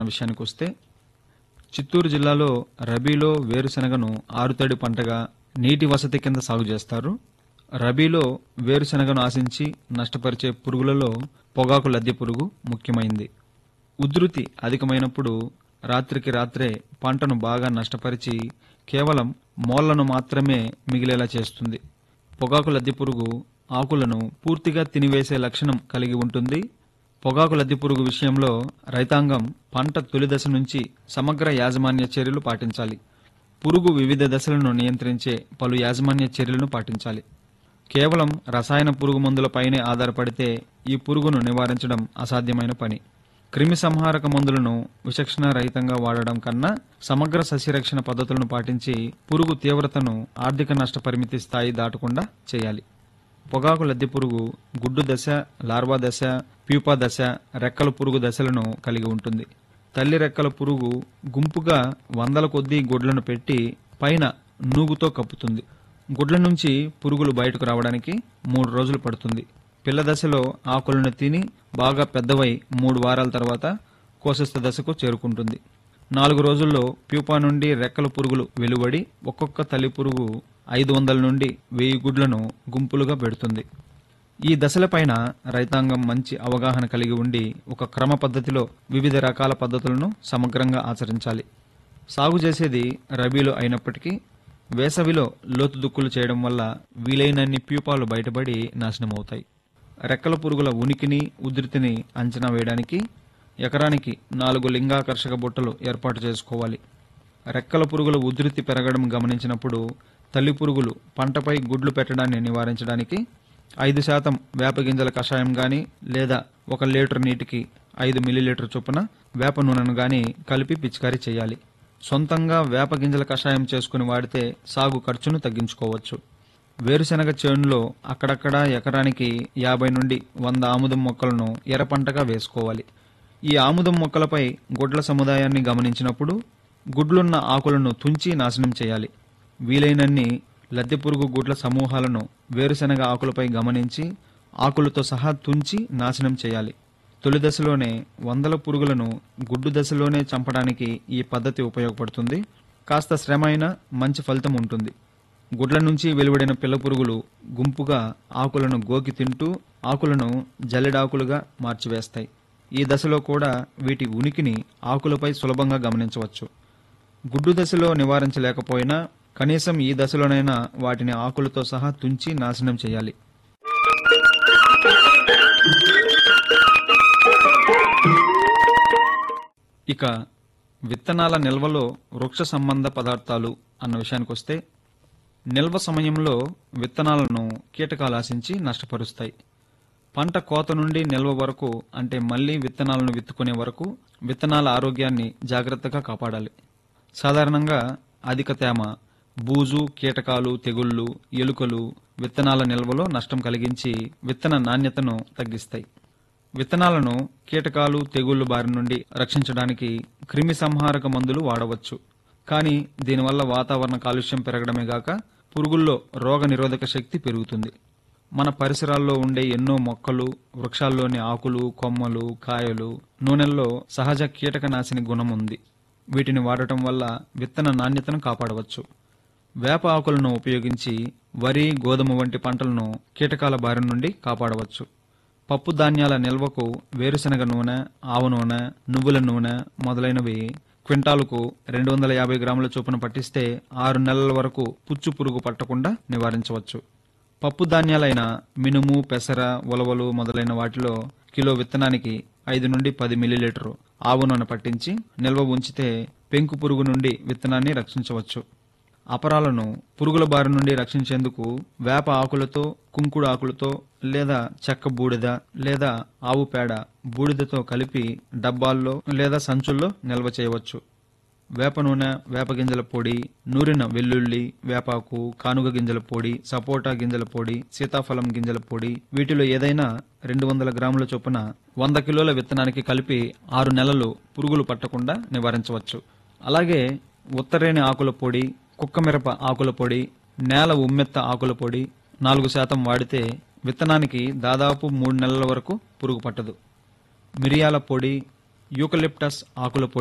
విషయానికి వస్తే చిత్తూరు జిల్లాలో రబీలో వేరుశెనగను ఆరుతడి పంటగా నీటి వసతి కింద సాగు చేస్తారు రబీలో వేరుశెనగను ఆశించి నష్టపరిచే పురుగులలో పొగాకు లద్దె పురుగు ముఖ్యమైంది ఉధృతి అధికమైనప్పుడు రాత్రికి రాత్రే పంటను బాగా నష్టపరిచి కేవలం మోళ్లను మాత్రమే మిగిలేలా చేస్తుంది పొగాకు లద్దె పురుగు ఆకులను పూర్తిగా తినివేసే లక్షణం కలిగి ఉంటుంది పొగాకు లద్దె పురుగు విషయంలో రైతాంగం పంట తొలి దశ నుంచి సమగ్ర యాజమాన్య చర్యలు పాటించాలి పురుగు వివిధ దశలను నియంత్రించే పలు యాజమాన్య చర్యలను పాటించాలి కేవలం రసాయన పురుగు మందులపైనే ఆధారపడితే ఈ పురుగును నివారించడం అసాధ్యమైన పని క్రిమి సంహారక మందులను విచక్షణ రహితంగా వాడడం కన్నా సమగ్ర సస్యరక్షణ పద్ధతులను పాటించి పురుగు తీవ్రతను ఆర్థిక నష్ట పరిమితి స్థాయి దాటకుండా చేయాలి పొగాకు లద్దె పురుగు గుడ్డు దశ లార్వా దశ ప్యూపా దశ రెక్కల పురుగు దశలను కలిగి ఉంటుంది తల్లి రెక్కల పురుగు గుంపుగా వందల కొద్దీ గుడ్లను పెట్టి పైన నూగుతో కప్పుతుంది గుడ్ల నుంచి పురుగులు బయటకు రావడానికి మూడు రోజులు పడుతుంది పిల్ల దశలో ఆకులను తిని బాగా పెద్దవై మూడు వారాల తర్వాత కోశస్థ దశకు చేరుకుంటుంది నాలుగు రోజుల్లో ప్యూపా నుండి రెక్కల పురుగులు వెలువడి ఒక్కొక్క తల్లి పురుగు ఐదు వందల నుండి వెయ్యి గుడ్లను గుంపులుగా పెడుతుంది ఈ దశలపైన రైతాంగం మంచి అవగాహన కలిగి ఉండి ఒక క్రమ పద్ధతిలో వివిధ రకాల పద్ధతులను సమగ్రంగా ఆచరించాలి సాగు చేసేది రబీలో అయినప్పటికీ వేసవిలో లోతు దుక్కులు చేయడం వల్ల వీలైనన్ని ప్యూపాలు బయటపడి నాశనమవుతాయి రెక్కల పురుగుల ఉనికిని ఉధృతిని అంచనా వేయడానికి ఎకరానికి నాలుగు లింగాకర్షక బుట్టలు ఏర్పాటు చేసుకోవాలి రెక్కల పురుగుల ఉధృతి పెరగడం గమనించినప్పుడు తల్లి పురుగులు పంటపై గుడ్లు పెట్టడాన్ని నివారించడానికి ఐదు శాతం వేప గింజల కషాయం గాని లేదా ఒక లీటర్ నీటికి ఐదు మిల్లీలీటర్ చొప్పున వేప నూనెను గాని కలిపి పిచికారీ చేయాలి సొంతంగా వేప గింజల కషాయం చేసుకుని వాడితే సాగు ఖర్చును తగ్గించుకోవచ్చు వేరుశెనగ చేనులో అక్కడక్కడ ఎకరానికి యాభై నుండి వంద ఆముదం మొక్కలను ఎర్ర పంటగా వేసుకోవాలి ఈ ఆముదం మొక్కలపై గుడ్ల సముదాయాన్ని గమనించినప్పుడు గుడ్లున్న ఆకులను తుంచి నాశనం చేయాలి వీలైనన్ని లద్దె పురుగు గుడ్ల సమూహాలను వేరుశెనగ ఆకులపై గమనించి ఆకులతో సహా తుంచి నాశనం చేయాలి తొలి దశలోనే వందల పురుగులను గుడ్డు దశలోనే చంపడానికి ఈ పద్ధతి ఉపయోగపడుతుంది కాస్త శ్రమ అయినా మంచి ఫలితం ఉంటుంది గుడ్ల నుంచి వెలువడిన పిల్ల పురుగులు గుంపుగా ఆకులను గోకి తింటూ ఆకులను జల్లెడాకులుగా మార్చివేస్తాయి ఈ దశలో కూడా వీటి ఉనికిని ఆకులపై సులభంగా గమనించవచ్చు గుడ్డు దశలో నివారించలేకపోయినా కనీసం ఈ దశలోనైనా వాటిని ఆకులతో సహా తుంచి నాశనం చేయాలి ఇక విత్తనాల నిల్వలో వృక్ష సంబంధ పదార్థాలు అన్న విషయానికి వస్తే నిల్వ సమయంలో విత్తనాలను కీటకాలు ఆశించి నష్టపరుస్తాయి పంట కోత నుండి నిల్వ వరకు అంటే మళ్లీ విత్తనాలను విత్తుకునే వరకు విత్తనాల ఆరోగ్యాన్ని జాగ్రత్తగా కాపాడాలి సాధారణంగా అధిక తేమ బూజు కీటకాలు తెగుళ్లు ఎలుకలు విత్తనాల నిల్వలో నష్టం కలిగించి విత్తన నాణ్యతను తగ్గిస్తాయి విత్తనాలను కీటకాలు తెగుళ్లు బారి నుండి రక్షించడానికి క్రిమి సంహారక మందులు వాడవచ్చు కానీ దీనివల్ల వాతావరణ కాలుష్యం పెరగడమే గాక పురుగుల్లో రోగ నిరోధక శక్తి పెరుగుతుంది మన పరిసరాల్లో ఉండే ఎన్నో మొక్కలు వృక్షాల్లోని ఆకులు కొమ్మలు కాయలు నూనెల్లో సహజ కీటకనాశిని గుణం ఉంది వీటిని వాడటం వల్ల విత్తన నాణ్యతను కాపాడవచ్చు వేప ఆకులను ఉపయోగించి వరి గోధుమ వంటి పంటలను కీటకాల బారి నుండి కాపాడవచ్చు పప్పు ధాన్యాల నిల్వకు వేరుశనగ నూనె ఆవ నూనె నువ్వుల నూనె మొదలైనవి క్వింటాలుకు రెండు వందల యాభై గ్రాముల చొప్పున పట్టిస్తే ఆరు నెలల వరకు పుచ్చు పురుగు పట్టకుండా నివారించవచ్చు పప్పు ధాన్యాలైన మినుము పెసర ఉలవలు మొదలైన వాటిలో కిలో విత్తనానికి ఐదు నుండి పది మిల్లీలీటరు ఆవు నూనె పట్టించి నిల్వ ఉంచితే పెంకు పురుగు నుండి విత్తనాన్ని రక్షించవచ్చు అపరాలను పురుగుల బారి నుండి రక్షించేందుకు వేప ఆకులతో కుంకుడు ఆకులతో లేదా చెక్క బూడిద లేదా ఆవు పేడ బూడిదతో కలిపి డబ్బాల్లో లేదా సంచుల్లో నిల్వ చేయవచ్చు వేప నూనె వేప గింజల పొడి నూరిన వెల్లుల్లి వేపాకు కానుగ గింజల పొడి సపోటా గింజల పొడి సీతాఫలం గింజల పొడి వీటిలో ఏదైనా రెండు వందల గ్రాముల చొప్పున వంద కిలోల విత్తనానికి కలిపి ఆరు నెలలు పురుగులు పట్టకుండా నివారించవచ్చు అలాగే ఉత్తరేణి ఆకుల పొడి కుక్కమిరప ఆకుల పొడి నేల ఉమ్మెత్త ఆకుల పొడి నాలుగు శాతం వాడితే విత్తనానికి దాదాపు మూడు నెలల వరకు పురుగు పట్టదు మిరియాల పొడి యూకలిప్టస్ ఆకుల